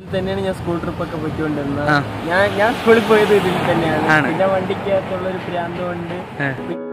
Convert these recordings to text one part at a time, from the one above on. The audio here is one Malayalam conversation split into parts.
ഇതിൽ തന്നെയാണ് ഞാൻ സ്കൂൾ ട്രിപ്പ് ഒക്കെ പോയിക്കൊണ്ടിരുന്നത് ആ. ഞാൻ ഞാൻ സ്കൂളിൽ പോയത് ഇതിൽ തന്നെയാണ് ആണ്. പിന്നെ വണ്ടിക്കകത്തുള്ള ഒരു ഭ്രാന്ത് കൊണ്ട് ഏ.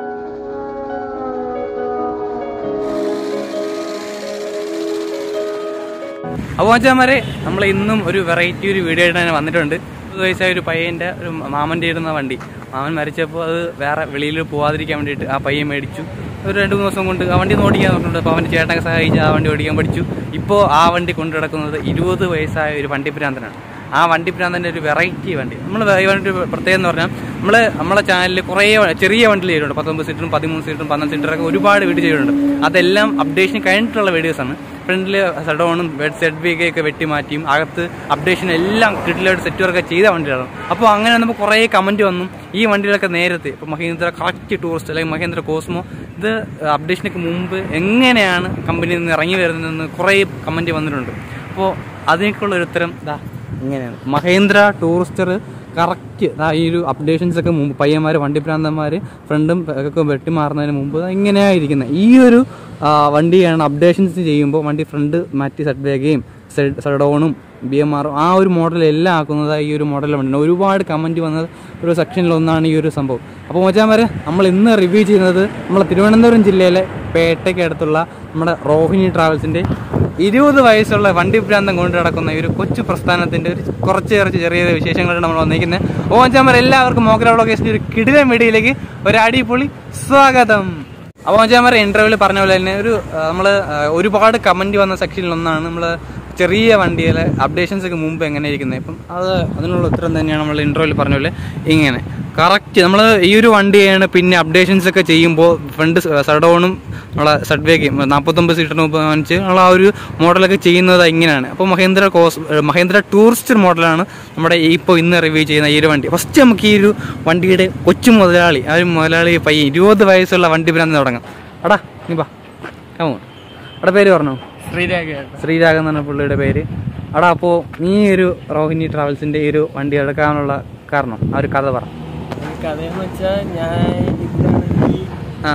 അപ്പോൾ വെച്ചാൽ നമ്മൾ ഇന്നും ഒരു വെറൈറ്റി ഒരു വീഡിയോ ആയിട്ട് തന്നെ വന്നിട്ടുണ്ട് ഇരുപത് വയസ്സായ ഒരു പയ്യൻ്റെ ഒരു മാമൻ്റെ ഇരുന്ന വണ്ടി മാമൻ മരിച്ചപ്പോൾ അത് വേറെ വെളിയിൽ പോവാതിരിക്കാൻ വേണ്ടിയിട്ട് ആ പയ്യൻ മേടിച്ചു ഒരു രണ്ട് മൂന്ന് ദിവസം കൊണ്ട് ആ വണ്ടി ഒന്ന് ഓടിക്കാൻ നോക്കുന്നുണ്ട് അപ്പോൾ അവൻ്റെ ചേട്ടനൊക്കെ സഹായിച്ച് ആ വണ്ടി ഓടിക്കാൻ പഠിച്ചു ഇപ്പോൾ ആ വണ്ടി കൊണ്ടു നടക്കുന്നത് ഇരുപത് വയസ്സായ ഒരു വണ്ടി ഭ്രാന്തനാണ് ആ വണ്ടി ഭ്രാന്തൻ്റെ ഒരു വെറൈറ്റി വണ്ടി നമ്മൾ ഈ വണ്ടി പ്രത്യേകം എന്ന് പറഞ്ഞാൽ നമ്മൾ നമ്മളെ ചാനലിൽ കുറേ വ- ചെറിയ വണ്ടി ചെയ്തിട്ടുണ്ട് പത്തൊമ്പത് സീറ്ററും പതിമൂന്ന് സീറ്ററും പന്ത്രണ്ട് സീറ്ററൊക്കെ ഒരുപാട് വീഡിയോ ചെയ്തിട്ടുണ്ട് അതെല്ലാം അപ്ഡേഷൻ കഴിഞ്ഞിട്ടുള്ള വീഡിയോസാണ് ഫ്രണ്ടിൽ സഡോണും ബെഡ് സെറ്റ് ബി ഒക്കെ വെട്ടി മാറ്റിയും അകത്ത് അപ്ഡേഷൻ എല്ലാം കിട്ടിലായിട്ട് സെറ്റ് വർക്ക് ചെയ്ത വണ്ടികളാണ് അപ്പോൾ അങ്ങനെ നമുക്ക് കുറേ കമൻറ്റ് വന്നു ഈ വണ്ടികളൊക്കെ നേരത്തെ ഇപ്പോൾ മഹീന്ദ്ര കറക്റ്റ് ടൂറിസ്റ്റ് അല്ലെങ്കിൽ മഹീന്ദ്ര കോസ്മോ ഇത് അപ്ഡേഷനൊക്കെ മുമ്പ് എങ്ങനെയാണ് കമ്പനിയിൽ നിന്ന് ഇറങ്ങി വരുന്നതെന്ന് കുറേ കമൻറ്റ് വന്നിട്ടുണ്ട് അപ്പോൾ അതിനൊക്കെയുള്ള ഒരു ഉത്തരം ഇതാ ഇങ്ങനെയാണ് മഹേന്ദ്ര ടൂറിസ്റ്റർ കറക്റ്റ് ഈ ഒരു അപ്ഡേഷൻസ് ഒക്കെ മുമ്പ് പയ്യന്മാർ വണ്ടി പ്രാന്തന്മാർ ഫ്രണ്ടും ഒക്കെ വെട്ടി മാറുന്നതിന് മുമ്പ് ദാ ഇങ്ങനെയാണ് ഇരിക്കുന്നത് ഈ ഒരു ആ, വണ്ടിയാണ് അപ്ഡേഷൻസ് ചെയ്യുമ്പോൾ വണ്ടി ഫ്രണ്ട് മാറ്റി സെറ്റ് ബാഗയും സഡോണും ബി എം ആറും ആ ഒരു മോഡൽ എല്ലാം ആക്കുന്നത് ഈ ഒരു മോഡൽ വണ്ടിയാണ് ഒരുപാട് കമൻറ്റ് വന്നത് ഒരു സെക്ഷനിൽ ഒന്നാണ് ഈ ഒരു സംഭവം അപ്പോൾ മച്ചാമാരെ നമ്മൾ ഇന്ന് റിവ്യൂ ചെയ്യുന്നത് നമ്മൾ തിരുവനന്തപുരം ജില്ലയിലെ പേട്ടയ്ക്ക് അടുത്തുള്ള നമ്മുടെ റോഹിണി ട്രാവൽസിൻ്റെ ഇരുപത് വയസ്സുള്ള വണ്ടി ഭ്രാന്തം കൊണ്ട് നടക്കുന്ന ഈ ഒരു കൊച്ചു പ്രസ്ഥാനത്തിന്റെ ഒരു കുറച്ച് കുറച്ച് ചെറിയ ചെറിയ വിശേഷങ്ങളാണ് നമ്മൾ വന്നിരിക്കുന്നത് ഓ അഞ്ചാമർ എല്ലാവർക്കും മോഗ്ര വ്ളോഗേഴ്സിന്റെ ഒരു കിടിലൻ വീഡിയോയിലേക്ക് ഒരു അടിപൊളി സ്വാഗതം അപ്പോൾ അഞ്ചാമർ ഇന്റർവ്യൂവിൽ പറഞ്ഞ പോലെ തന്നെ ഒരു നമ്മൾ ഒരുപാട് കമന്റ് വന്ന സെക്ഷനിൽ ഒന്നാണ് നമ്മൾ ചെറിയ വണ്ടിയിലെ അപ്ഡേഷൻസ് ഒക്കെ മുമ്പ് എങ്ങനെ ഇരിക്കുന്നത് ഇപ്പം അത് അതിനുള്ള ഉത്തരം തന്നെയാണ് നമ്മൾ ഇന്റർവ്യൂവിൽ പറഞ്ഞ പോലെ ഇങ്ങനെ കറക്റ്റ് നമ്മൾ ഈ ഒരു വണ്ടിയാണ് പിന്നെ അപ്ഡേഷൻസ് ഒക്കെ ചെയ്യുമ്പോൾ ഫ്രണ്ട് സഡോണും നമ്മളെ സഡ്വേക്കും നാൽപ്പത്തൊമ്പത് സീറ്ററിന് ഉപയോഗിച്ച് നമ്മൾ ആ ഒരു മോഡലൊക്കെ ചെയ്യുന്നത് ഇങ്ങനെയാണ് അപ്പോൾ മഹേന്ദ്ര കോസ് മഹേന്ദ്ര ടൂറിസ്റ്റ് മോഡലാണ് നമ്മുടെ ഇപ്പോൾ ഇന്ന് റിവ്യൂ ചെയ്യുന്ന ഈ ഒരു വണ്ടി ഫസ്റ്റ് നമുക്ക് ഈ ഒരു വണ്ടിയുടെ കൊച്ചു മുതലാളി ആ ഒരു മുതലാളി പയ്യൻ ഇരുപത് വയസ്സുള്ള വണ്ടി ഭ്രാന്ത് തുടങ്ങാം അടാ നീ ബാ കമോ അവിടെ പേര് പറഞ്ഞോ ശ്രീരാഗേട്ട ശ്രീരാഗൻ എന്ന് പറഞ്ഞ പുള്ളിയുടെ പേര് അടാ അപ്പോൾ നീ ഒരു റോഹിണി ട്രാവൽസിൻ്റെ ഈ ഒരു വണ്ടി എടുക്കാനുള്ള കാരണം ആ ഒരു കഥ പറ കഥയെന്ന് വെച്ചാൽ ഞാൻ ഇതിലാണെങ്കിൽ ആ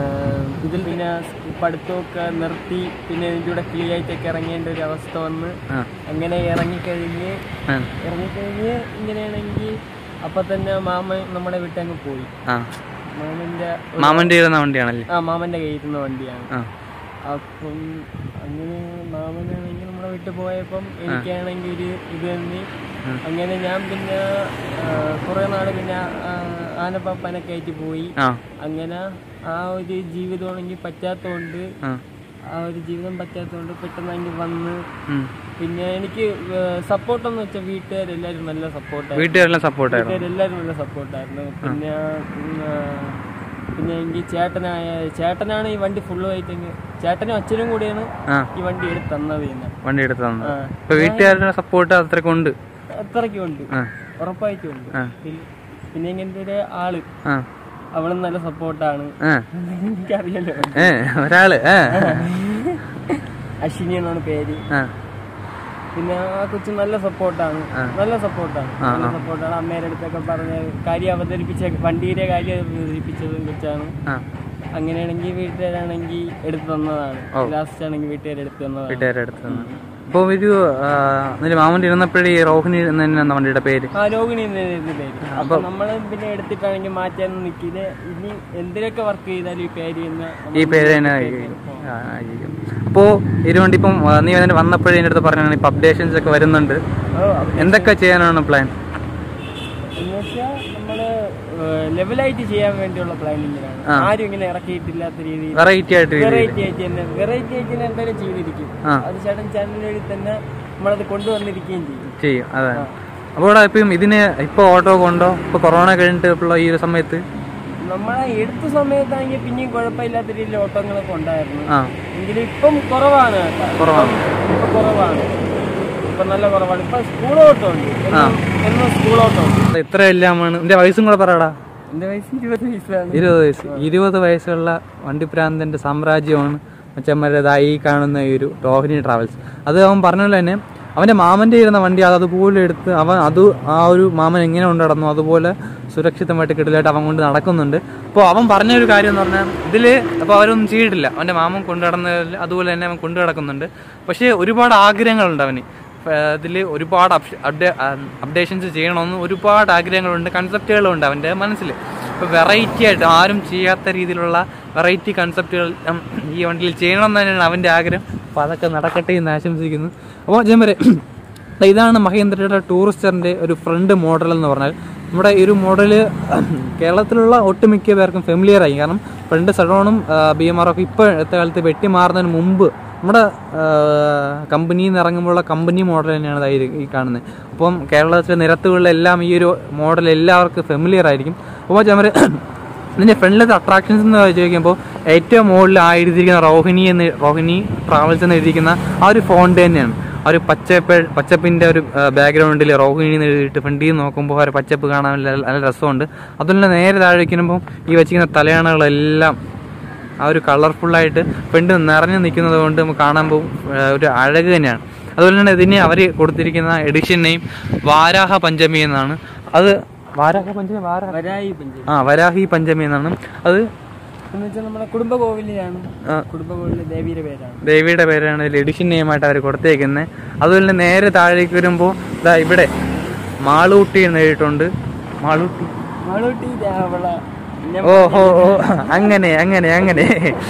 ഇതിൽ പിന്നെ പഠിത്തമൊക്കെ നിർത്തി പിന്നെ ഇതിൻ്റെ കൂടെ ക്ലിയർ ആയിട്ടൊക്കെ ഇറങ്ങേണ്ട ഒരു അവസ്ഥ വന്ന് ആ അങ്ങനെ ഇറങ്ങിക്കഴിഞ്ഞ് ആ ഇറങ്ങിക്കഴിഞ്ഞ് ഇങ്ങനെയാണെങ്കിൽ അപ്പം തന്നെ മാമൻ നമ്മുടെ വീട്ടങ്ങ് പോയി ആ മാമൻ്റെ മാമൻ്റെ ഇരുന്ന വണ്ടിയാണല്ലേ ആ മാമൻ്റെ കയ്യിൽ നിന്ന് വണ്ടിയാണ് ആ അപ്പം അങ്ങനെ മാമനാണെങ്കിൽ നമ്മുടെ വീട്ടിൽ പോയപ്പം എനിക്കാണെങ്കിൽ ഒരു ഇത് തന്നെ അങ്ങനെ ഞാൻ പിന്നെ കുറെ നാള് പിന്നെ ആ, ആനപ്പാപ്പാനൊക്കെ ആയിട്ട് പോയി ആ അങ്ങനെ ആ ഒരു ജീവിതമാണെങ്കിൽ പറ്റാത്തതുകൊണ്ട് ആ ആ ഒരു ജീവിതം പറ്റാത്തതുകൊണ്ട് പെട്ടെന്ന് അതിന് വന്ന് ഉം. പിന്നെ എനിക്ക് സപ്പോർട്ടെന്ന് വെച്ചാൽ വീട്ടുകാരെല്ലാവരും നല്ല സപ്പോർട്ടായിരുന്നു വീട്ടുകാരെല്ലാം സപ്പോർട്ടായിരുന്നു വീട്ടുകാരെല്ലാവരും നല്ല സപ്പോർട്ടായിരുന്നു പിന്നെ ഉം, ആ, പിന്നെ എനിക്ക് ചേട്ടനായ ചേട്ടനാണ് ഈ വണ്ടി ഫുള്ള് ആയിട്ട് ചേട്ടനും അച്ഛനും കൂടിയാണ് ആ ഈ വണ്ടി എടുത്ത് തന്നത് തന്നെ വണ്ടി എടുത്ത് തന്നു ആ. ഇപ്പൊ വീട്ടുകാരുടെ സപ്പോർട്ട് അത്രയ്ക്ക് ഉണ്ട് അത്രയ്ക്കും ഉണ്ട് ആ ഉറപ്പായിട്ടും ഉണ്ട് ആ. പിൽ- പിന്നെ ഇങ്ങനത്തെ ഒരു ആള് ആ അവളും നല്ല സപ്പോർട്ടാണ് ആ എനിക്കറിയാലോ ഏ ഒരാള് ഏ അശ്വിനി എന്നാണ് പേര് ആ പിന്നെ ആ കൊച്ചു നല്ല സപ്പോർട്ടാണ് നല്ല സപ്പോർട്ടാണ് നല്ല സപ്പോർട്ടാണ് അമ്മേടെ അടുത്തൊക്കെ പറഞ്ഞ് കാര്യം അവതരിപ്പിച്ച വണ്ടിയുടെ കാര്യം അവതരിപ്പിച്ചതും കൊച്ചാണ് ആ അങ്ങനെയാണെങ്കിൽ വീട്ടുകാരാണെങ്കിൽ എടുത്തു തന്നതാണ് ലാസ്റ്റ് ആണെങ്കിൽ വീട്ടുകാർ എടുത്തു തന്നതാണ് വീട്ടുകാരുടെ അടുത്ത് തന്നു അപ്പോൾ ഒരു ആ, എന്നിട്ട് മാമൻ്റെ ഇരുന്നപ്പോഴേ ഈ റോഹിണി എന്ന് തന്നെയാണ് വണ്ടിയുടെ പേര് ആ രോഹിണി എന്നായിരുന്നു പേര് അപ്പൊ നമ്മൾ പിന്നെ എടുത്തിട്ടാണെങ്കിൽ മാറ്റാനൊന്നും നിൽക്കില്ല ഇനി എന്തിനൊക്കെ വർക്ക് ചെയ്താലും ഈ പേര് തന്നെ ഈ പേര് തന്നെ ആയിരിക്കും. ആ, ആയിരിക്കും. അപ്പോ ഇരുവണ്ടി ഇപ്പം ആ, നീ അതിന് വന്നപ്പോഴേ എൻ്റെ അടുത്ത് പറഞ്ഞാണ് ഇപ്പൊ അപ്ഡേഷൻസ് ഒക്കെ വരുന്നുണ്ട് ഓ എന്തൊക്കെ ചെയ്യാനാണ് പ്ലാൻ എന്നുവെച്ചാൽ നമ്മള് ലെവലായിട്ട് ചെയ്യാൻ വേണ്ടിയുള്ള പ്ലാനിങ്ങിലാണ് ആരും ഇങ്ങനെ ഇറക്കിയിട്ടില്ലാത്ത രീതിയിൽ വെറൈറ്റി ആയിട്ട് രീതി. വെറൈറ്റി ആയിട്ട് തന്നെ വെറൈറ്റി ആയിട്ട് തന്നെ എന്തായാലും ചെയ്തിരിക്കും ആ. അത് ചേട്ടൻ ചാനൽ വഴി തന്നെ നമ്മളത് കൊണ്ടുവന്നിരിക്കുകയും ചെയ്യും ചെയ്യും അതെ അപ്പോൾ ഇവിടെ ഇപ്പം ഇതിന് ഇപ്പൊ ഓട്ടോ കൊണ്ടോ ഇപ്പൊ കൊറോണ കഴിഞ്ഞിട്ട് ഉള്ള ഈ ഒരു സമയത്ത് നമ്മളെ എടുത്ത സമയത്താണെങ്കിൽ പിന്നെയും കുഴപ്പമില്ലാത്ത രീതിയിൽ ഓട്ടങ്ങളൊക്കെ ഉണ്ടായിരുന്നു ആ എങ്കിലും ഇപ്പം കുറവാണ് കേട്ടോ. കുറവാണ്. ഇപ്പം- ഇപ്പം കുറവാണ് ഇപ്പം നല്ല കുറവാണ് ഇപ്പം സ്കൂൾ ഓട്ടം ഉണ്ട് എന്നും സ്കൂൾ ഓട്ടം ഉണ്ട് ഇത്ര എല്ലാമാണ് എന്റെ വയസ്സും കൂടെ പറയടാ എന്റെ വയസ്സ് ഇരുപത് വയസ്സാണ് ഇരുപത് വയസ്സ് ഇരുപത് വയസ്സുള്ള വണ്ടിപ്രാന്തന്റെ സാമ്രാജ്യമാണ് മച്ചന്മാരേതാ ഈ കാണുന്ന ഈ ഒരു റോഹിണി ട്രാവൽസ് അത് അവൻ പറഞ്ഞല്ലോ തന്നെ അവന്റെ മാമന്റെ ഇരുന്ന വണ്ടി അത് അതുപോലെ എടുത്ത് അവൻ അത് ആ ഒരു മാമൻ എങ്ങനെ കൊണ്ട് നടന്നു അതുപോലെ സുരക്ഷിതമായിട്ട് കിടലായിട്ട് അവൻ കൊണ്ട് നടക്കുന്നുണ്ട് അപ്പോൾ അവൻ പറഞ്ഞ ഒരു കാര്യം എന്ന് പറഞ്ഞാൽ ഇതില് അപ്പോൾ അവരൊന്നും ചെയ്തിട്ടില്ല അവന്റെ മാമൻ കൊണ്ടു നടന്നതിൽ അതുപോലെ തന്നെ അവൻ കൊണ്ടു നടക്കുന്നുണ്ട് പക്ഷേ ഒരുപാട് ആഗ്രഹങ്ങളുണ്ട് അവന് ഇതിൽ ഒരുപാട് അപ്ഡേഷൻസ് ചെയ്യണമെന്ന് ഒരുപാട് ആഗ്രഹങ്ങളുണ്ട് കൺസെപ്റ്റുകളുണ്ട് അവൻ്റെ മനസ്സിൽ ഇപ്പോൾ വെറൈറ്റി ആയിട്ട് ആരും ചെയ്യാത്ത രീതിയിലുള്ള വെറൈറ്റി കൺസെപ്റ്റുകൾ ഈ വണ്ടിയിൽ ചെയ്യണം എന്ന് തന്നെയാണ് അവൻ്റെ ആഗ്രഹം അപ്പോൾ അതൊക്കെ നടക്കട്ടെ എന്ന് ആശംസിക്കുന്നു അപ്പോൾ ഞാൻ പറയാം ദാ ഇതാണ് മഹേന്ദ്രയുടെ ടൂറിസ്റ്ററിൻ്റെ ഒരു ഫ്രണ്ട് മോഡൽ എന്ന് പറഞ്ഞാൽ നമ്മുടെ ഈ ഒരു മോഡൽ കേരളത്തിലുള്ള ഒട്ടുമിക്ക പേർക്കും ഫെമിലിയർ ആയി കാരണം ഫ്രണ്ട് സഡോണും ബി എം ആർ ഒക്കെ ഇപ്പോഴത്തെ കാലത്ത് വെട്ടി മാറുന്നതിന് മുമ്പ് നമ്മുടെ കമ്പനിയിൽ നിന്ന് ഇറങ്ങുമ്പോഴുള്ള കമ്പനി മോഡൽ തന്നെയാണ് ദാ ഈ കാണുന്നത് അപ്പം കേരളത്തിലെ നിരത്തുകളിലെല്ലാം ഈ ഒരു മോഡൽ എല്ലാവർക്കും ഫെമിലിയർ ആയിരിക്കും അപ്പോൾ ഞാൻ പറയാം ഇതിൻ്റെ ഫ്രണ്ടിലത്തെ അട്രാക്ഷൻസ് എന്ന് ചോദിക്കുമ്പോൾ ഏറ്റവും മുകളിൽ ആ എഴുതിയിരിക്കുന്ന റോഹിണി എന്ന് റോഹിണി ട്രാവൽസ് എന്ന് എഴുതിയിരിക്കുന്ന ആ ഒരു ഫോണ്ട് തന്നെയാണ് ആ ഒരു പച്ചപ്പ് പച്ചപ്പിൻ്റെ ഒരു ബാക്ക്ഗ്രൗണ്ടിൽ റോഹിണി എന്ന് എഴുതിയിട്ട് ഫ്രണ്ടിൽ നിന്ന് നോക്കുമ്പോൾ ആ ഒരു പച്ചപ്പ് കാണാൻ നല്ല നല്ല രസമുണ്ട് അതുപോലെ നേരെ താഴെ വയ്ക്കുമ്പോൾ ഈ വെച്ചിരിക്കുന്ന തലയണകളെല്ലാം ആ ഒരു കളർഫുള്ളായിട്ട് ഫ്രണ്ട് നിറഞ്ഞു നിൽക്കുന്നത് കൊണ്ട് നമുക്ക് കാണുമ്പോൾ ഒരു അഴക് തന്നെയാണ് അതുപോലെ തന്നെ ഇതിന് അവർ കൊടുത്തിരിക്കുന്ന എഡിഷൻ നെയിം വാരാഹ പഞ്ചമി എന്നാണ് അത് വാരാഹ പഞ്ചമി വാരാഹ വരായി പഞ്ചമി ആ വരാഹി പഞ്ചമി എന്നാണ് അത് എന്ന് വെച്ചാൽ നമ്മുടെ കുടുംബ കോവിലാണ് ആ, കുടുംബ കോവിലിലെ ദേവിയുടെ പേരാണ് ദേവിയുടെ പേരാണ് ഇതിൽ എഡിഷൻ നെയിമായിട്ട് അവർ കൊടുത്തേക്കുന്നത് അതുപോലെ തന്നെ നേരെ താഴേക്ക് വരുമ്പോൾ ഇതാ ഇവിടെ മാളൂട്ടി എന്ന് എഴുതിയിട്ടുണ്ട് മാളൂട്ടി മാളൂട്ടി രാവള പിന്നെ ഓ ഹോ ഓ അങ്ങനെ അങ്ങനെ അങ്ങനെ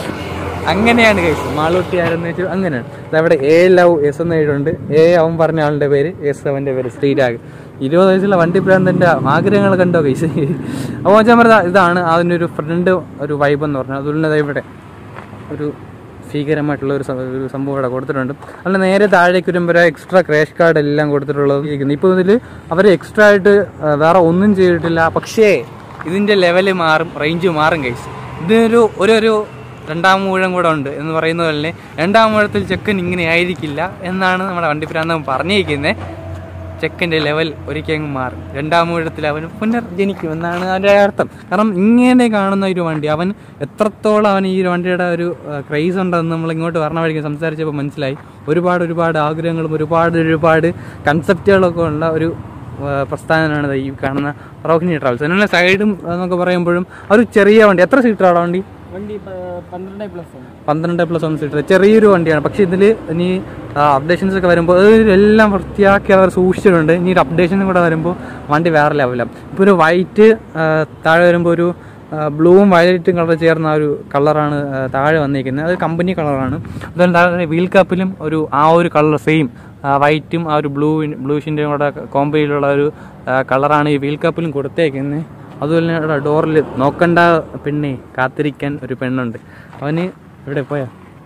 അങ്ങനെയാണ് കഴിച്ചത് മാളൂട്ടി ആരെന്ന് വെച്ചാൽ അങ്ങനെയാണ് അവിടെ എ ലവ് എസ് എന്ന് എഴുതിയിട്ടുണ്ട് എ അവൻ പറഞ്ഞ ആളുടെ പേര് എസ് അവൻ്റെ പേര് ശ്രീരാഗ് ഇരുപത് വയസ്സുള്ള വണ്ടി പ്രാന്തൻ്റെ ആഗ്രഹങ്ങൾ കണ്ടോ കഴിച്ച് അപ്പോൾ ഞാൻ പറഞ്ഞ ഇതാണ് അതിൻ്റെ ഒരു ഫ്രണ്ട് ഒരു വൈബ് എന്ന് പറഞ്ഞാൽ അതുപോലെ തന്നെ ദാ ഇവിടെ ഒരു ഭീകരമായിട്ടുള്ള ഒരു സം- ഒരു സംഭവം ഇവിടെ കൊടുത്തിട്ടുണ്ട് അല്ല നേരെ താഴേക്ക് വരുമ്പോൾ എക്സ്ട്രാ ക്രാഷ് കാർഡ് എല്ലാം കൊടുത്തിട്ടുള്ളത് ഇരിക്കുന്നു ഇപ്പോൾ ഇതിൽ അവർ എക്സ്ട്രാ ആയിട്ട് ആ, വേറെ ഒന്നും ചെയ്തിട്ടില്ല പക്ഷേ ഇതിൻ്റെ ലെവല് മാറും റേഞ്ച് മാറും കഴിച്ച് ഇതിനൊരു ഒരു ഒരു രണ്ടാം മൂഴം കൂടെ ഉണ്ട് എന്ന് പറയുന്നത് പോലെ തന്നെ രണ്ടാം മൂഴത്തിൽ ചെക്കൻ ഇങ്ങനെ ആയിരിക്കില്ല എന്നാണ് നമ്മുടെ വണ്ടിപ്രാന്തം പറഞ്ഞിരിക്കുന്നത് ചെക്കൻ്റെ ലെവൽ ഒരിക്കലും മാറും രണ്ടാം ഊഴത്തിൽ അവൻ പുനർജനിക്കും എന്നാണ് അതിൻ്റെ അർത്ഥം കാരണം ഇങ്ങനെ കാണുന്ന ഒരു വണ്ടി അവൻ എത്രത്തോളം അവൻ ഈ ഒരു വണ്ടിയുടെ ഒരു ക്രൈസ് ഉണ്ടെന്ന് നമ്മൾ ഇങ്ങോട്ട് പറഞ്ഞ വഴിക്ക് സംസാരിച്ചപ്പോൾ മനസ്സിലായി ഒരുപാട് ഒരുപാട് ആഗ്രഹങ്ങളും ഒരുപാട് ഒരുപാട് കൺസെപ്റ്റുകളൊക്കെ ഉള്ള ഒരു ആ, പ്രസ്ഥാനമാണ് ദാ ഈ കാണുന്ന റോഹിണി ട്രാവൽസ് അതിനുള്ള സൈഡും എന്നൊക്കെ പറയുമ്പോഴും ആ ഒരു ചെറിയ വണ്ടി എത്ര സീറ്ററാണ് വണ്ടി വണ്ടി പ- പന്ത്രണ്ട് പ്ലസ് ആണ് പന്ത്രണ്ട് പ്ലസ് ഒന്ന് സീറ്റർ ചെറിയൊരു വണ്ടിയാണ് പക്ഷെ ഇതിൽ ഇനി അപ്ഡേഷൻസ് ഒക്കെ വരുമ്പോൾ എല്ലാം വൃത്തിയാക്കി അവർ സൂക്ഷിച്ചിട്ടുണ്ട് ഇനി ഒരു അപ്ഡേഷനും കൂടെ വരുമ്പോൾ വണ്ടി വേറെ ലെവലാണ് ഇപ്പോൾ ഒരു വൈറ്റ് താഴെ വരുമ്പോൾ ഒരു ബ്ലൂവും വയലറ്റും കളർ ചേർന്ന ആ ഒരു കളറാണ് താഴെ വന്നിരിക്കുന്നത് അത് കമ്പനി കളറാണ് അതുപോലെ താഴെ വീൽ കാപ്പിലും ഒരു ആ ഒരു കളർ സെയിം വൈറ്റും ആ ഒരു ബ്ലൂ ബ്ലൂഷിൻ്റെയും കൂടെ കോമ്പയിലുള്ള ഒരു കളറാണ് ഈ വീൽ കാപ്പിലും കൊടുത്തേക്കുന്നത് അതുപോലെ തന്നെ അവിടെ ഡോറിൽ നോക്കണ്ട പെണ്ണെ കാത്തിരിക്കാൻ ഒരു പെണ്ണുണ്ട് അവന് ഇവിടെ പോയാ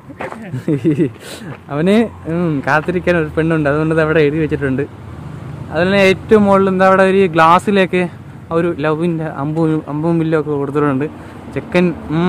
അവന് ഉം, കാത്തിരിക്കാൻ ഒരു പെണ്ണുണ്ട് അതുകൊണ്ട് ഇത് അവിടെ എഴുതി വെച്ചിട്ടുണ്ട് അതുപോലെ തന്നെ ഏറ്റവും മുകളിൽ എന്താ അവിടെ ഒരു ഗ്ലാസ്സിലേക്ക് ആ ഒരു ലവിൻ്റെ അമ്പും അമ്പും വില്ലും ഒക്കെ കൊടുത്തിട്ടുണ്ട് ചെക്കൻ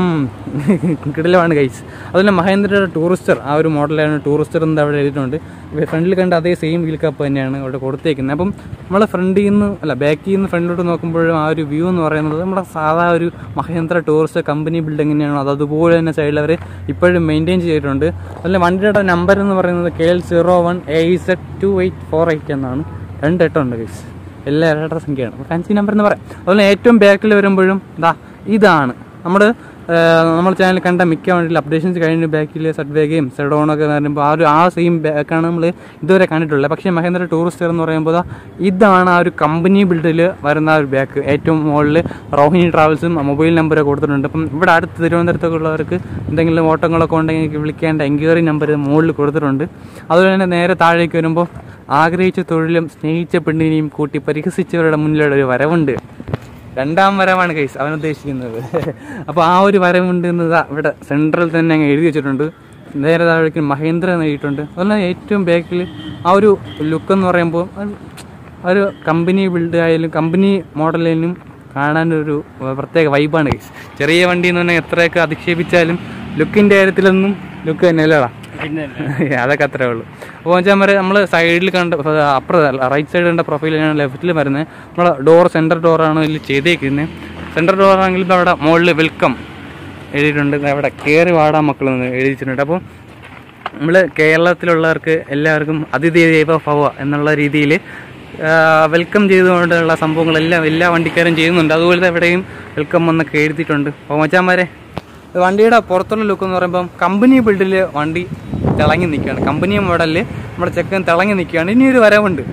കിടലമാണ് കൈസ് അതുപോലെ മഹേന്ദ്രയുടെ ടൂറിസ്റ്റർ ആ ഒരു മോഡലാണ് ടൂറിസ്റ്റർ എന്ന് അവിടെ എഴുതിയിട്ടുണ്ട് ഫ്രണ്ടിൽ കണ്ട അതേ സെയിം വീൽ കപ്പ് തന്നെയാണ് അവിടെ കൊടുത്തേക്കുന്നത് അപ്പം നമ്മളെ ഫ്രണ്ടിൽ നിന്ന് അല്ല ബാക്കിൽ നിന്ന് ഫ്രണ്ടിലോട്ട് നോക്കുമ്പോഴും ആ ഒരു വ്യൂ എന്ന് പറയുന്നത് നമ്മുടെ സാധാ ഒരു മഹേന്ദ്ര ടൂറിസ്റ്റ് കമ്പനി ബിൽഡ് എങ്ങനെയാണോ അത് അതുപോലെ തന്നെ സൈഡിൽ അവർ ഇപ്പോഴും മെയിൻറ്റെയിൻ ചെയ്തിട്ടുണ്ട് അതുപോലെ വണ്ടിയുടെ നമ്പർ എന്ന് പറയുന്നത് K L zero one A Z two eight four eight എന്നാണ് രണ്ട് എട്ടുണ്ട് ഗൈസ് എല്ലാ ഇരട്ട സംഖ്യയാണ് അപ്പോൾ ഫാൻസി നമ്പർ എന്ന് പറയാം അതുപോലെ ഏറ്റവും ബാക്കിൽ വരുമ്പോഴും ഇതാ ഇതാണ് നമ്മൾ നമ്മൾ ചാനൽ കണ്ട മിക്ക വണ്ടിയിൽ അപ്ഡേഷൻസ് കഴിഞ്ഞ് ബാക്കിൽ സെഡ്വേഗയും സെഡോണൊക്കെ വരുമ്പോൾ ആ ഒരു ആ സെയിം ബാക്കാണ് നമ്മൾ ഇതുവരെ കണ്ടിട്ടുള്ളത് പക്ഷേ മഹേന്ദ്ര ടൂറിസ്റ്റർ എന്ന് പറയുമ്പോൾ ദാ ഇതാണ് ആ ഒരു കമ്പനി ബിൽഡിൽ വരുന്ന ആ ഒരു ബാക്ക് ഏറ്റവും മുകളിൽ റോഹിണി ട്രാവൽസും മൊബൈൽ നമ്പറൊക്കെ കൊടുത്തിട്ടുണ്ട് അപ്പം ഇവിടെ അടുത്ത് തിരുവനന്തപുരത്തൊക്കെ ഉള്ളവർക്ക് എന്തെങ്കിലും ഓട്ടങ്ങളൊക്കെ ഉണ്ടെങ്കിൽ എനിക്ക് വിളിക്കേണ്ട എൻക്വയറി നമ്പർ മുകളിൽ കൊടുത്തിട്ടുണ്ട് അതുപോലെ തന്നെ നേരെ താഴേക്ക് വരുമ്പോൾ ആഗ്രഹിച്ച തൊഴിലും സ്നേഹിച്ച പെണ്ണിനെയും കൂട്ടി പരിഹസിച്ചവരുടെ മുന്നിലുള്ള ഒരു വരവുണ്ട് രണ്ടാം വരവാണ് കൈസ് അവൻ ഉദ്ദേശിക്കുന്നത് അപ്പോൾ ആ ഒരു വരവുണ്ട് എന്ന് ദാ ഇവിടെ സെൻട്രൽ തന്നെ അങ്ങ് എഴുതി വെച്ചിട്ടുണ്ട് നേരെ താഴേക്ക് മഹേന്ദ്ര എന്ന് എഴുതിയിട്ടുണ്ട് അതുപോലെ ഏറ്റവും ബാക്കിൽ ആ ഒരു ലുക്ക് എന്ന് പറയുമ്പോൾ അത് ഒരു കമ്പനി ബിൽഡ് ആയാലും കമ്പനി മോഡലിനും കാണാനൊരു പ്രത്യേക വൈബാണ് കൈസ് ചെറിയ വണ്ടി എന്ന് പറഞ്ഞാൽ എത്രയൊക്കെ അധിക്ഷേപിച്ചാലും ലുക്കിൻ്റെ കാര്യത്തിലൊന്നും ലുക്ക് തന്നെയല്ലേടാ പിന്നെ അതൊക്കെ അത്രേ ഉള്ളൂ അപ്പോൾ വെച്ചാൽ മറ്റേ നമ്മൾ സൈഡിൽ കണ്ട അപ്പുറം റൈറ്റ് സൈഡ് കണ്ട പ്രൊഫൈലാണ് ലെഫ്റ്റിൽ വരുന്നത് നമ്മൾ ഡോർ സെൻറ്റർ ഡോറാണ് ഇതിൽ ചെയ്തേക്കുന്നത് സെൻറ്റർ ഡോർ ആണെങ്കിൽ ഇപ്പം അവിടെ മുകളിൽ വെൽക്കം എഴുതിയിട്ടുണ്ട് ദാ അവിടെ കയറി വാടാ മക്കളെന്ന് എഴുതിയിട്ടുണ്ട് അപ്പോൾ നമ്മൾ കേരളത്തിലുള്ളവർക്ക് എല്ലാവർക്കും അതിഥി ദൈവ ഭവ എന്നുള്ള രീതിയിൽ വെൽക്കം ചെയ്തുകൊണ്ടുള്ള സംഭവങ്ങളെല്ലാം എല്ലാ വണ്ടിക്കാരും ചെയ്യുന്നുണ്ട് അതുപോലെ എവിടെയും വെൽക്കം എന്നൊക്കെ എഴുതിയിട്ടുണ്ട് അപ്പോൾ മച്ചാന്മാരെ വണ്ടിയുടെ പുറത്തുള്ള ലുക്ക് എന്ന് പറയുമ്പം കമ്പനി ബിൽഡിൽ വണ്ടി തിളങ്ങി നിൽക്കുകയാണ് കമ്പനി മോഡലിൽ നമ്മുടെ ചെക്കൻ തിളങ്ങി നിൽക്കുകയാണ് ഇനിയൊരു വരവുണ്ട്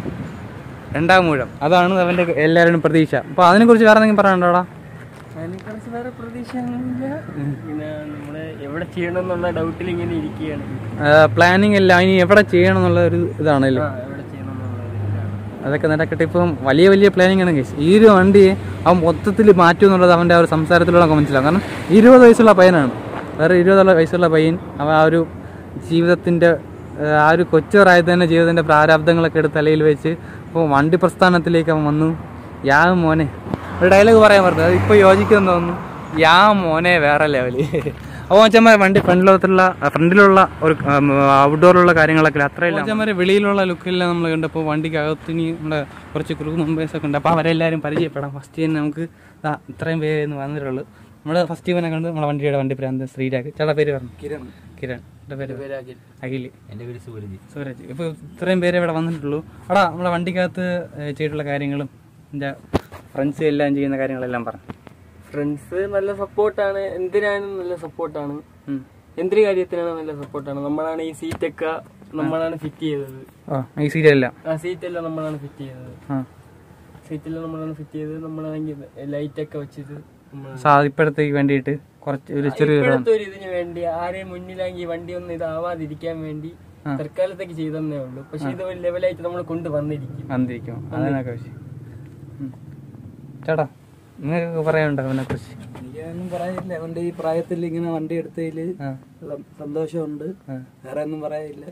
രണ്ടാം മൂഴം അതാണ് അവൻ്റെ എല്ലാവരുടെയും പ്രതീക്ഷ അപ്പോൾ അതിനെക്കുറിച്ച് വേറെ എന്തെങ്കിലും പറയാനുണ്ടോടാ അതിനെക്കുറിച്ച് വേറെ പ്രതീക്ഷയൊന്നുമില്ല ഇങ്ങനെ നമ്മള് എവിടെ ചെയ്യണം എന്നുള്ള ഡൗട്ടിൽ ഇങ്ങനെ ഇരിക്കുകയാണ് പ്ലാനിങ് എല്ലാം ഇനി എവിടെ ചെയ്യണം എന്നുള്ള ഒരു ഇതാണല്ലോ ആ എവിടെ ചെയ്യണം എന്നുള്ള ഒരു ഇതിലാണ്. അതൊക്കെ നടക്കട്ടെ ഇപ്പം വലിയ വലിയ പ്ലാനിങ് ആണ് കേസ് ഈ ഒരു വണ്ടിയെ അവൻ മൊത്തത്തിൽ മാറ്റും എന്നുള്ളത് അവൻ്റെ ആ ഒരു സംസാരത്തിലൂടെ നമുക്ക് മനസ്സിലാവും കാരണം ഇരുപത് വയസ്സുള്ള പയ്യനാണ് വേറെ ഇരുപതുള്ള വയസ്സുള്ള പയ്യൻ അവൻ ആ ഒരു ജീവിതത്തിൻ്റെ ആ ഒരു കൊച്ചു പ്രായത്തിൽ തന്നെ ജീവിതത്തിൻ്റെ പ്രാരാബ്ദങ്ങളൊക്കെ എടുത്ത് തലയിൽ വെച്ച് ഇപ്പോൾ വണ്ടി പ്രസ്ഥാനത്തിലേക്ക് അവൻ വന്നു യാ മോനെ ഒരു ഡയലോഗ് പറയാൻ പറഞ്ഞു അത് ഇപ്പോൾ യോജിക്കുമെന്ന് തോന്നുന്നു യാ മോനെ വേറെ ലെവല് അപ്പോൾ അച്ഛന്മാർ വണ്ടി ഫ്രണ്ടിലുള്ള ഫ്രണ്ടിലുള്ള ഒരു ഔട്ട്ഡോറിലുള്ള കാര്യങ്ങളൊക്കെ അത്രയില്ല അച്ഛന്മാരെ വെളിയിലുള്ള ലുക്കെല്ലാം നമ്മൾ കണ്ടപ്പോൾ വണ്ടിക്കകത്ത് ഇനി നമ്മുടെ കുറച്ച് ക്രൂ മെമ്പേഴ്സ് ഒക്കെ ഉണ്ട് അപ്പോൾ അവരെല്ലാവരും പരിചയപ്പെടാം ഫസ്റ്റ് തന്നെ നമുക്ക് ദാ ഇത്രയും പേര് ഇന്ന് വന്നിട്ടുള്ളൂ നമ്മൾ ഫസ്റ്റ് ഇവനെ കണ്ട് നമ്മളെ വണ്ടിയുടെ വണ്ടി പ്രാന്ത് ശ്രീരാഗ് ചേട്ടാ പേര് പറഞ്ഞു കിരൺ കിരൺ എൻ്റെ പേര് അഖിൽ എൻ്റെ പേര് സൂരജ് സൂരജ് ഇപ്പോൾ ഇത്രയും പേര് ഇവിടെ വന്നിട്ടുള്ളൂ എടാ നമ്മളെ വണ്ടിക്കകത്ത് ഏഹ്, ചെയ്തിട്ടുള്ള കാര്യങ്ങളും എൻ്റെ ഫ്രണ്ട്സ് എല്ലാം ചെയ്യുന്ന കാര്യങ്ങളെല്ലാം പറഞ്ഞു ഫ്രണ്ട്സ് നല്ല സപ്പോർട്ടാണ് എന്തിനാണ് നല്ല സപ്പോർട്ടാണ് ഉം. എന്തൊരു കാര്യത്തിനാണ് നല്ല സപ്പോർട്ടാണ് നമ്മളാണ് ഈ സീറ്റൊക്കെ നമ്മളാണ് ഫിറ്റ് ചെയ്തത് ആ ഈ സീരിയലെല്ലാം ആ സീറ്റെല്ലാം നമ്മളാണ് ഫിറ്റ് ചെയ്തത് ആ സീറ്റെല്ലാം നമ്മളാണ് ഫിറ്റ് ചെയ്തത് നമ്മളാണെങ്കിൽ ലൈറ്റ് ഒക്കെ വെച്ചത് നമ്മളാണ് സാ ഇപ്പോഴത്തേക്ക് വേണ്ടിയിട്ട് കുറച്ച് ഒരു ചെറിയ ഇപ്പോഴത്തെ ഒരു ഇതിന് വേണ്ടി ആരെയും മുന്നിലാങ്കിൽ വണ്ടി ഒന്നും ഇതാവാതിരിക്കാൻ വേണ്ടി തൽക്കാലത്തേക്ക് ചെയ്തന്നേ ഉള്ളൂ പക്ഷെ ഇത് ഒരു ലെവലായിട്ട് നമ്മൾ കൊണ്ടുവന്നിരിക്കും വന്നിരിക്കും അതിനൊക്കെ വെച്ച് ഉം. ചേട്ടാ നിങ്ങൾക്ക് പറയാനുണ്ടോ അവനെ കുറിച്ച് എനിക്കൊന്നും പറയാനില്ല അവന്റെ ഈ പ്രായത്തിൽ ഇങ്ങനെ വണ്ടി എടുത്തതിൽ ആ സന്തോഷമുണ്ട് ആ. വേറെ ഒന്നും പറയാനില്ല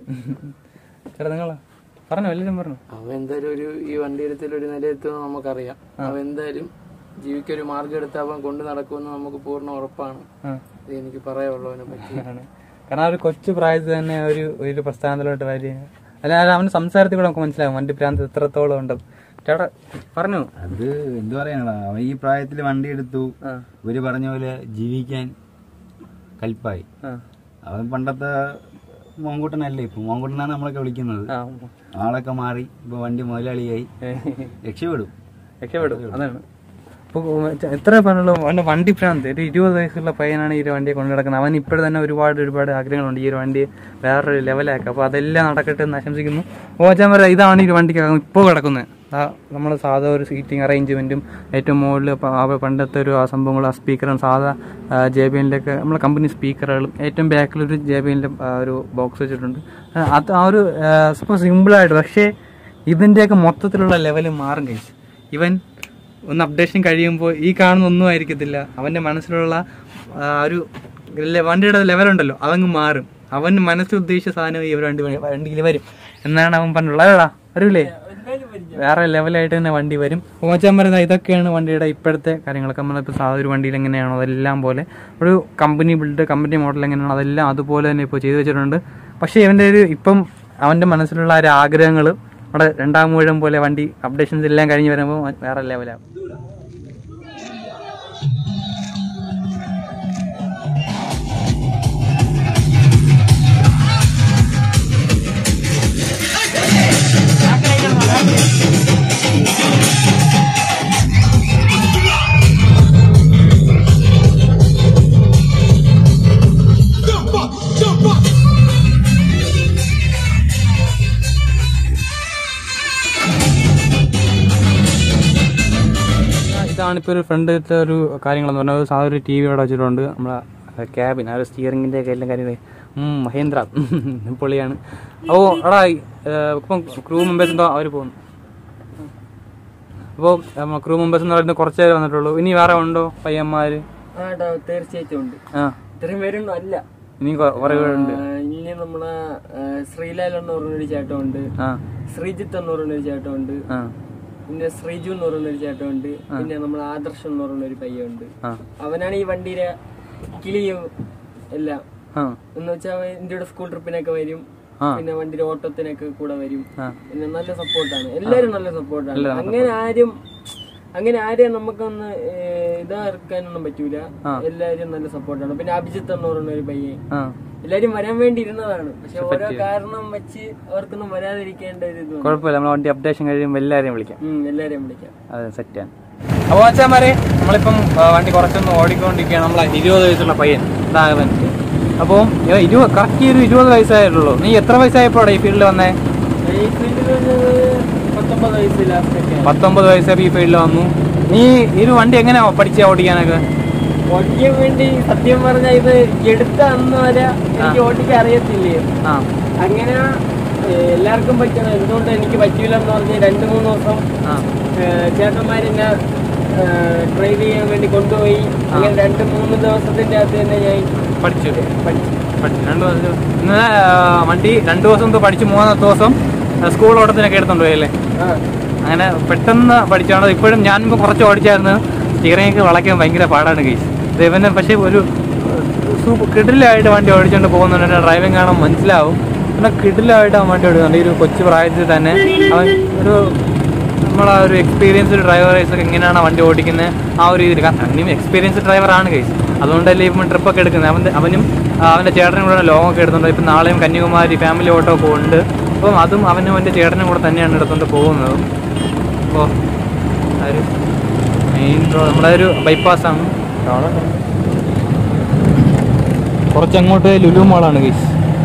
ചേട്ടാ നിങ്ങളോ പറഞ്ഞോ എല്ലാവരും പറഞ്ഞു അവൻ എന്തായാലും ഒരു ഈ വണ്ടിയെടുത്തിൽ ഒരു നിലയെത്തുമെന്ന് നമുക്കറിയാം അവൻ എന്തായാലും ജീവിക്കൊരു മാർഗം എടുത്ത് അവൻ കൊണ്ടു നടക്കുമെന്ന് നമുക്ക് പൂർണ്ണ ഉറപ്പാണ് ആ ഇത് എനിക്ക് പറയാനുള്ളൂ അവനെ പറ്റി ആണ്. കാരണം ആ ഒരു കൊച്ചു പ്രായത്തിൽ തന്നെ ഒരു ഒരു പ്രസ്ഥാനത്തിലോട്ട് വരിക അല്ല അത് അവന്റെ സംസാരത്തിൽ കൂടെ നമുക്ക് മനസ്സിലാവും വണ്ടി പ്രാന്ത് എത്രത്തോളം ഉണ്ടെന്ന് ചേട്ടാ പറഞ്ഞു അത് എന്തു പറയാനാ അവൻ ഈ പ്രായത്തിൽ വണ്ടി എടുത്തു ആ ഇവര് പറഞ്ഞ പോലെ ജീവിക്കാൻ കൽപ്പായി ആ അവൻ പണ്ടത്തെ മോങ്കൂട്ടനല്ലേ ഇപ്പൊ മോങ്കൂട്ടനാണ് നമ്മളൊക്കെ വിളിക്കുന്നത് ആ ആളൊക്കെ മാറി ഇപ്പൊ വണ്ടി മുതലാളിയായി രക്ഷപ്പെടും രക്ഷപ്പെടും അതാണ് അപ്പോൾ എത്ര പറഞ്ഞുള്ളൂ അവൻ്റെ വണ്ടി ഭ്രാന്ത് ഒരു ഇരുപത് വയസ്സുള്ള പയ്യനാണ് ഈ ഒരു വണ്ടിയെ കൊണ്ടു നടക്കുന്നത് അവൻ ഇപ്പോഴും തന്നെ ഒരുപാട് ഒരുപാട് ആഗ്രഹങ്ങളുണ്ട് ഈ ഒരു വണ്ടിയെ വേറൊരു ലെവലാക്കുക അപ്പോൾ അതെല്ലാം നടക്കട്ടെ എന്ന് ആശംസിക്കുന്നു ഓച്ചാൻ പറയാം ഇതാണ് ഈ ഒരു വണ്ടിക്കകം ഇപ്പോൾ കിടക്കുന്നത് ആ നമ്മൾ സാധാ ഒരു സീറ്റിംഗ് അറേഞ്ച്മെൻറ്റും ഏറ്റവും മുകളിൽ പണ്ടത്തെ ഒരു ആ സംഭവങ്ങൾ ആ സ്പീക്കറും സാധാ ജെ ബി എല്ലിൻ്റെയൊക്കെ നമ്മളെ കമ്പനി സ്പീക്കറുകളും ഏറ്റവും ബാക്കിലൊരു ജെ ബി എല്ലിൻ്റെ ഒരു ബോക്സ് വെച്ചിട്ടുണ്ട് ആ, അത് ആ ഒരു സൂപ്പർ സിമ്പിളായിട്ട് പക്ഷേ ഇതിൻ്റെയൊക്കെ മൊത്തത്തിലുള്ള ലെവൽ മാറും കഴിച്ചു ഇവൻ ഒന്ന് അപ്ഡേഷൻ കഴിയുമ്പോൾ ഈ കാണുന്ന ഒന്നും ആയിരിക്കത്തില്ല അവൻ്റെ മനസ്സിലുള്ള ആ ഒരു ലെ- വണ്ടിയുടെ ലെവലുണ്ടല്ലോ അതങ്ങ് മാറും അവൻ മനസ്സിൽ ഉദ്ദേശിച്ച സാധനം ഈ ഒരു വണ്ടി വ- വണ്ടിയിൽ വരും എന്നാണ് അവൻ പറഞ്ഞിട്ടുള്ളത് അല്ലടാ വരൂലേ വേറെ ലെവലായിട്ട് തന്നെ വണ്ടി വരും ഓച്ചാൻ പറയുന്നത് ഇതൊക്കെയാണ് വണ്ടിയുടെ ഇപ്പോഴത്തെ കാര്യങ്ങളൊക്കെ നമ്മളിപ്പോൾ സാധാ ഒരു വണ്ടിയിൽ എങ്ങനെയാണോ അതെല്ലാം പോലെ ഒരു കമ്പനി ബിൽഡ് കമ്പനി മോഡൽ എങ്ങനെയാണോ അതെല്ലാം അതുപോലെ തന്നെ ഇപ്പോൾ ചെയ്തു വെച്ചിട്ടുണ്ട് പക്ഷേ ഇവൻ്റെ ഒരു ഇപ്പം അവൻ്റെ മനസ്സിലുള്ള ആ ഒരു ആഗ്രഹങ്ങൾ അവിടെ രണ്ടാം മൂഴം പോലെ വണ്ടി അപ്ഡേഷൻസ് എല്ലാം കഴിഞ്ഞ് വരുമ്പോൾ വേറെ ലെവലാവും ഇതാണ് ഇപ്പോൾ ഒരു ഫ്രണ്ടിലത്തെ ഒരു കാര്യങ്ങളെന്ന് പറഞ്ഞാൽ ഒരു സാധാ ഒരു ടി വി അവിടെ വെച്ചിട്ടുണ്ട് നമ്മളെ ക്യാബിൻ ആ ഒരു സ്റ്റിയറിങ്ങിൻ്റെ ഒക്കെ എല്ലാം കാര്യങ്ങൾ ഉം, മഹേന്ദ്ര പൊളിയാണ് ഓ എടാ ഏഹ്, ഇപ്പം ക്രൂ മെമ്പേഴ്സ് ഉണ്ടോ അവർ പോകുന്നു അപ്പോൾ ക്രൂ മെമ്പേഴ്സ് എന്ന് പറയുന്നത് കുറച്ച് പേര് വന്നിട്ടുള്ളൂ ഇനി വേറെ ഉണ്ടോ പയ്യന്മാർ ആ ട്ടോ, തീർച്ചയായിട്ടും ഉണ്ട് ആ ഇത്രയും പേരൊന്നും അല്ല ഇനി കൊ- കുറേ പേരുണ്ട് ആ, ഇനി നമ്മളെ ആ, ശ്രീലാൽ എന്ന് പറഞ്ഞൊരു ചേട്ടമുണ്ട് ആ ശ്രീജിത്ത് എന്ന് പറഞ്ഞൊരു ചേട്ടമുണ്ട് ആ പിന്നെ ശ്രീജു എന്ന് പറഞ്ഞൊരു ചേട്ടമുണ്ട് പിന്നെ നമ്മളെ ആദർശം എന്ന് പറഞ്ഞൊരു പയ്യുണ്ട് ആ അവനാണ് ഈ വണ്ടിയുടെ കിളിയും എല്ലാം ആ എന്ന് വെച്ചാൽ അവൻ ഇന്ത്യയുടെ സ്കൂൾ ട്രിപ്പിനൊക്കെ വരും ആ. പിന്നെ വണ്ടിയുടെ ഓട്ടത്തിനൊക്കെ കൂടെ വരും ആ. പിന്നെ നല്ല സപ്പോർട്ടാണ് എല്ലാരും നല്ല സപ്പോർട്ടാണ് അങ്ങനെ ആരും അങ്ങനെ ആരെയും നമുക്കൊന്ന് ഏഹ്, ഇതാക്കാനൊന്നും പറ്റൂല എല്ലാരും നല്ല സപ്പോർട്ടാണ് പിന്നെ അഭിജിത്ത് എന്ന് പറയുന്ന ഒരു പയ്യൻ ആ എല്ലാരും വരാൻ വേണ്ടി ഇരുന്നതാണ് പക്ഷെ ഓരോ കാരണം വെച്ച് അവർക്കൊന്നും വരാതിരിക്കേണ്ട ഒരു ഇത് വന്നു. കുഴപ്പമില്ല നമ്മൾ വണ്ടി അപ്ഡേഷൻ കഴിയുമ്പോൾ എല്ലാവരെയും വിളിക്കാം ഉം, എല്ലാരെയും വിളിക്കാം അതെ സെറ്റാണ് അപ്പോൾ അച്ഛന്മാരെ നമ്മളിപ്പം ആ, വണ്ടി കുറച്ചൊന്ന് ഓടിക്കൊണ്ടിരിക്കുകയാണ് നമ്മളെ ഇരുപത് വയസ്സുള്ള പയ്യൻ ഇതാകവൻ അപ്പോൾ ഇരുപത് കറക്റ്റ് ഒരു ഇരുപത് വയസ്സായിട്ടുള്ളൂ നീ എത്ര വയസ്സായപ്പോഴാണ് ഈ ഫീൽഡിൽ വന്നേ ഈ ഫീൽഡിൽ വന്നത് പത്തൊമ്പത് വയസ്സ് ലാസ്റ്റൊക്കെ പത്തൊമ്പത് വയസ്സായപ്പോൾ ഈ ഫീൽഡിൽ വന്നു നീ ഈ ഒരു വണ്ടി എങ്ങനെയാ പഠിച്ച ഓടിക്കാനൊക്കെ ഓടിക്കാൻ വേണ്ടി സത്യം പറഞ്ഞാൽ ഇത് എടുത്ത അന്ന് വരെ എനിക്ക് ഓടിക്കാൻ അറിയത്തില്ലേ ആ അങ്ങനെ ഏഹ്, എല്ലാവർക്കും പറ്റണം എന്തുകൊണ്ട് എനിക്ക് പറ്റൂലെന്ന് പറഞ്ഞ് രണ്ട് മൂന്ന് ദിവസം ആ ഏഹ്, ചേട്ടന്മാരെന്നെ ഡ്രൈവ് ചെയ്യാൻ വേണ്ടി കൊണ്ടുപോയി അങ്ങനെ രണ്ട് മൂന്ന് ദിവസത്തിന്റെ അകത്ത് തന്നെ ഞാൻ പഠിച്ചു പഠിച്ചു പഠിച്ചു രണ്ട് ദിവസം ഇന്നലെ ആ, വണ്ടി രണ്ട് ദിവസം മുമ്പ് പഠിച്ച് മൂന്നാമത്തെ ദിവസം ആ, സ്കൂൾ ഓട്ടത്തിനൊക്കെ എടുത്തോണ്ട് പോയി അല്ലേ ആ അങ്ങനെ പെട്ടെന്ന് പഠിച്ചാണ് ഇപ്പോഴും ഞാനിപ്പോൾ കുറച്ച് ഓടിച്ചായിരുന്നു സ്റ്റിയറിംഗ് വളയ്ക്കാൻ ഭയങ്കര പാടാണ് കേസ് ഇവന് പക്ഷേ ഒരു സൂപ്പർ കിടിലായിട്ട് വണ്ടി ഓടിച്ചുകൊണ്ട് പോകുന്നുണ്ട് ഡ്രൈവിംഗ് കാണാൻ മനസ്സിലാവും പിന്നെ കിടിലായിട്ട് അവൻ വണ്ടി ഓടിക്കുന്നുണ്ട് ഈ ഒരു കൊച്ചു പ്രായത്തിൽ തന്നെ അവൻ ഒരു നമ്മളാ ഒരു എക്സ്പീരിയൻസ്ഡ് ഡ്രൈവേഴ്സ് എങ്ങനെയാണ് വണ്ടി ഓടിക്കുന്നത് ആ ഒരു രീതിയിൽ അവനും എക്സ്പീരിയൻസ്ഡ് ഡ്രൈവറാണ് കേസ് അതുകൊണ്ടല്ലേ ഇപ്പം ട്രിപ്പൊക്കെ എടുക്കുന്നത് അവൻ അവനും ആ, അവൻ്റെ ചേട്ടനും കൂടെ ലോങ്ങൊക്കെ എടുത്തുണ്ട് ഇപ്പം നാളെയും കന്യാകുമാരി ഫാമിലി ഓട്ടോ ഒക്കെ ഉണ്ട് അപ്പം അതും അവനും എൻ്റെ ചേട്ടനും കൂടെ തന്നെയാണ് എടുത്തുകൊണ്ട് പോകുന്നത് അപ്പോൾ ആ ഒരു മെയിൻ റോഡ് നമ്മുടെ ഒരു ബൈപ്പാസാണ് കുറച്ചങ്ങോട്ട് ലുലു മോളാണ് ഗൈസ്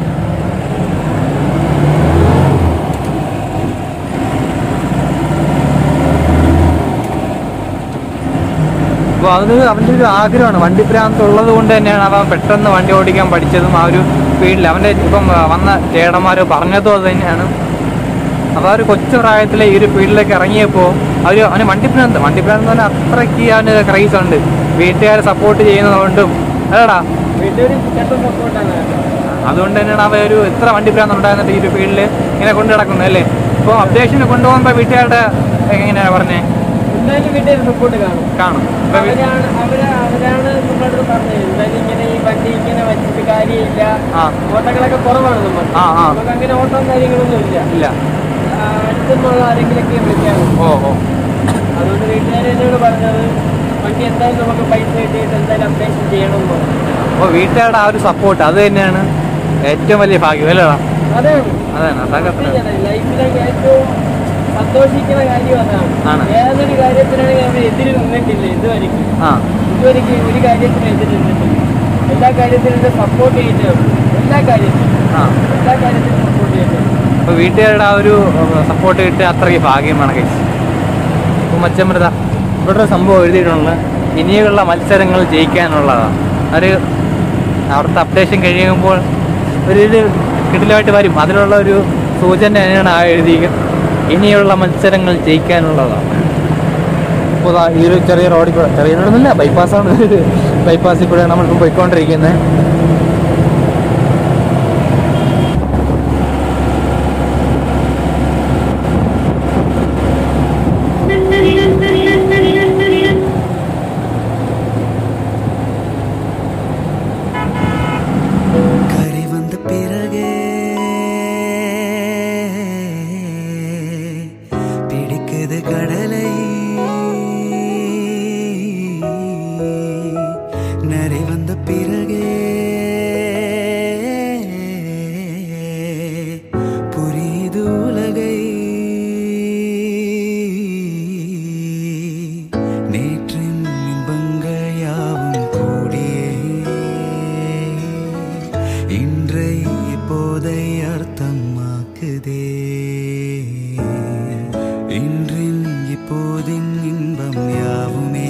അപ്പോൾ അത് അവൻ്റെ ഒരു ആഗ്രഹമാണ് വണ്ടി ഭ്രാന്ത് ഉള്ളത് കൊണ്ട് തന്നെയാണ് അവൻ പെട്ടെന്ന് വണ്ടി ഓടിക്കാൻ പഠിച്ചതും ആ ഒരു ഫീൽഡിൽ അവൻ്റെ ഇപ്പം വന്ന ചേട്ടന്മാർ പറഞ്ഞതും അത് തന്നെയാണ് അപ്പോൾ ആ ഒരു കൊച്ചു പ്രായത്തിൽ ഈ ഒരു ഫീൽഡിലേക്ക് ഇറങ്ങിയപ്പോൾ അവർ അവന് വണ്ടിപ്രാന്ത് വണ്ടിപ്രാന്ത് എന്ന് പറഞ്ഞാൽ അത്രയ്ക്ക് അവന് ക്രൈസ് ഉണ്ട് വീട്ടുകാരെ സപ്പോർട്ട് ചെയ്യുന്നതുകൊണ്ടും അല്ലടാ വീട്ടിൽ ചേട്ടൻ സപ്പോർട്ടാണ് അതുകൊണ്ട് തന്നെയാണ് അവ ഒരു എത്ര വണ്ടിപ്രാന്ത് ഉണ്ടായിരുന്നിട്ട് ഈ ഒരു ഫീൽഡിൽ ഇങ്ങനെ കൊണ്ടു നടക്കുന്നത് അല്ലേ ഇപ്പോൾ അപ്ഡേഷന് കൊണ്ടുപോകുമ്പോൾ വീട്ടുകാരുടെ എങ്ങനെയാണ് പറഞ്ഞേ എന്തായാലും വീട്ടിൽ സപ്പോർട്ട് കാണും കാണും ഇപ്പൊ വീ- അവരാണ് അവര് അവരാണ് നമ്മുടെ അടുത്ത് പറഞ്ഞത് എന്തായാലും ഇങ്ങനെ ഈ വണ്ടി ഇങ്ങനെ വെച്ചിട്ട് കാര്യമില്ല ആ ഓട്ടങ്ങളൊക്കെ കുറവാണ് നമ്മൾ ആ ആ നമുക്ക് അങ്ങനെ ഓട്ടവും കാര്യങ്ങളൊന്നും ഇല്ല ഇല്ല ആ, അടുത്തുനിന്നുള്ള ആരെങ്കിലൊക്കെ വിളിക്കാറുള്ളൂ ഓ ഓ അതുകൊണ്ട് വീട്ടുകാർ എന്നോട് പറഞ്ഞത് വണ്ടി എന്തായാലും നമുക്ക് പൈസ കിട്ടിയിട്ട് എന്തായാലും അപ്ഡേഷൻ ചെയ്യണം എന്ന് പറഞ്ഞു അപ്പോൾ വീട്ടുകാരുടെ ആ ഒരു സപ്പോർട്ട് അത് തന്നെയാണ് ഏറ്റവും വലിയ ഭാഗ്യം അല്ലേടാ അതാണ് അതാണ് അതൊക്കെ അത്ര ലൈഫിലെ ഏറ്റവും സന്തോഷിക്കുന്ന കാര്യം അതാണ് ആണ്. ഏതൊരു കാര്യത്തിനാണെങ്കിൽ അവർ എതിര് നിന്നിട്ടില്ല ഇതുവരെയ്ക്കും ആ ഇതുവരെയ്ക്കും ഒരു കാര്യത്തിനും എതിര് നിന്നിട്ടില്ല എല്ലാ കാര്യത്തിനും സപ്പോർട്ട് ചെയ്തിട്ടേ ഉള്ളൂ എല്ലാ കാര്യത്തിനും ആ എല്ലാ കാര്യത്തിനും സപ്പോർട്ട് ചെയ്തിട്ടേ ഉള്ളൂ അപ്പോൾ വീട്ടുകാരുടെ ആ ഒരു സപ്പോർട്ട് കിട്ടിയ അത്രയ്ക്ക് ഭാഗ്യമാണ് കേസ് അപ്പോൾ മച്ചമൃത ഇവിടെ ഒരു സംഭവം എഴുതിയിട്ടുള്ള ഇനിയുള്ള മത്സരങ്ങൾ ജയിക്കാനുള്ളതാണ് ഒരു അവിടുത്തെ അപ്ഡേഷൻ കഴിയുമ്പോൾ ഒരു ഇത് കിടിലമായിട്ട് വരും അതിലുള്ള ഒരു സൂചന തന്നെയാണ് ആ എഴുതിയത് ഇനിയുള്ള മത്സരങ്ങൾ ജയിക്കാനുള്ളതാണ് ഇപ്പോൾ ദാ ഈ ഒരു ചെറിയ റോഡിൽ കൂടെ ചെറിയ റോഡൊന്നുമില്ല ബൈപ്പാസാണ് ബൈപ്പാസിൽ കൂടെ നമ്മളിപ്പോൾ പോയിക്കൊണ്ടിരിക്കുന്നത് கரை வந்த பிறகே பிடிக்குது கடலை நரை வந்த பிறகே புரியுது உலகை நேற்றின் இன்பங்கள் யாவும் கூடியே இன்றை இப்போதை அர்த்தமாக்குதே இன்றின் இப்போதின் இன்பம் யாவுமே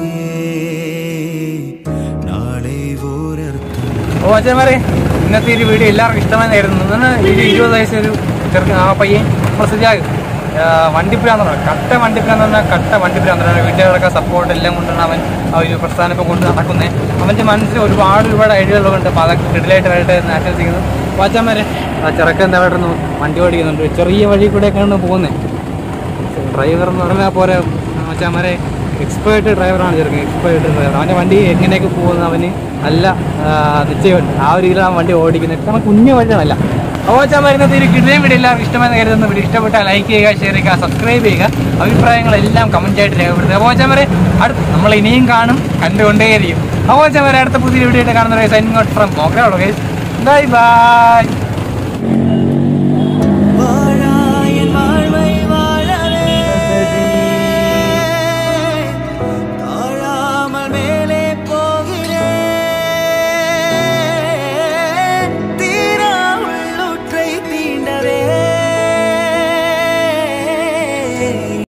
നാളെ ഓരർത്ഥം അപ്പോൾ അച്ഛന്മാരെ ഇന്നത്തെ ഒരു വീഡിയോ എല്ലാവർക്കും ഇഷ്ടമായി നേരുന്നു ഇന്ന് ഒരു ഇരുപത് വയസ്സൊരു ചെറുക്ക ആ പയ്യൻ നമ്മൾ സുജാഗ് വണ്ടിപ്പുരാന്ന് കട്ട വണ്ടിപ്പുരാന്ന് പറഞ്ഞാൽ കട്ട വണ്ടിപ്പുരാന്ന് വീട്ടുകാരൊക്കെ സപ്പോർട്ട് എല്ലാം കൊണ്ടാണ് അവൻ ആ ഒരു പ്രസ്ഥാനം ഇപ്പോൾ കൊണ്ട് നടക്കുന്നത് അവൻ്റെ മനസ്സിൽ ഒരുപാട് ഒരുപാട് ഐഡിയകളുണ്ട് അപ്പോൾ അതൊക്കെ കിടിലായിട്ട് വരട്ടെ എന്ന് ആശംസിക്കുന്നു അപ്പോൾ അച്ഛന്മാരെ ആ ചെറുക്കൻ എന്താ പറയുന്നു വണ്ടി ഓടിക്കുന്നുണ്ട് ചെറിയ വഴി കൂടെയൊക്കെയാണ് പോകുന്നത് ഡ്രൈവർ എന്ന് പറഞ്ഞാൽ പോരെ മച്ചാമാരെ എക്സ്പേർട്ട് ഡ്രൈവറാണ് ചെറുക്കൻ എക്സ്പേർട്ട് ഡ്രൈവർ അവൻ്റെ വണ്ടി എങ്ങനെയൊക്കെ പോകുന്ന അവന് നല്ല ആ, നിശ്ചയമുണ്ട് ആ ഒരു രീതിയിലാണ് വണ്ടി ഓടിക്കുന്നത് കാരണം കുഞ്ഞു വണ്ടിയാണല്ല അപ്പോൾ മച്ചാമാർ ഇന്നത്തെ ഒരു കിടിലയും വീഡിയോ എല്ലാവർക്കും ഇഷ്ടമെന്ന് കരുതുന്ന വീഡിയോ ഇഷ്ടപ്പെട്ടാൽ ലൈക്ക് ചെയ്യുക ഷെയർ ചെയ്യുക സബ്സ്ക്രൈബ് ചെയ്യുക അഭിപ്രായങ്ങളെല്ലാം കമൻറ്റ് ആയിട്ട് രേഖപ്പെടുത്തുക അപ്പോൾ മച്ചാമാരെ അടുത്ത് നമ്മൾ ഇനിയും കാണും കണ്ടുകൊണ്ടേയിരിക്കും അപ്പോൾ മച്ചാമാരെ അടുത്ത പുതിയ വീഡിയോ ആയിട്ട് കാണുന്ന സൈനിങ് ഔട്ട് ഫ്രം മോഗ്രോ ബൈ ബൈ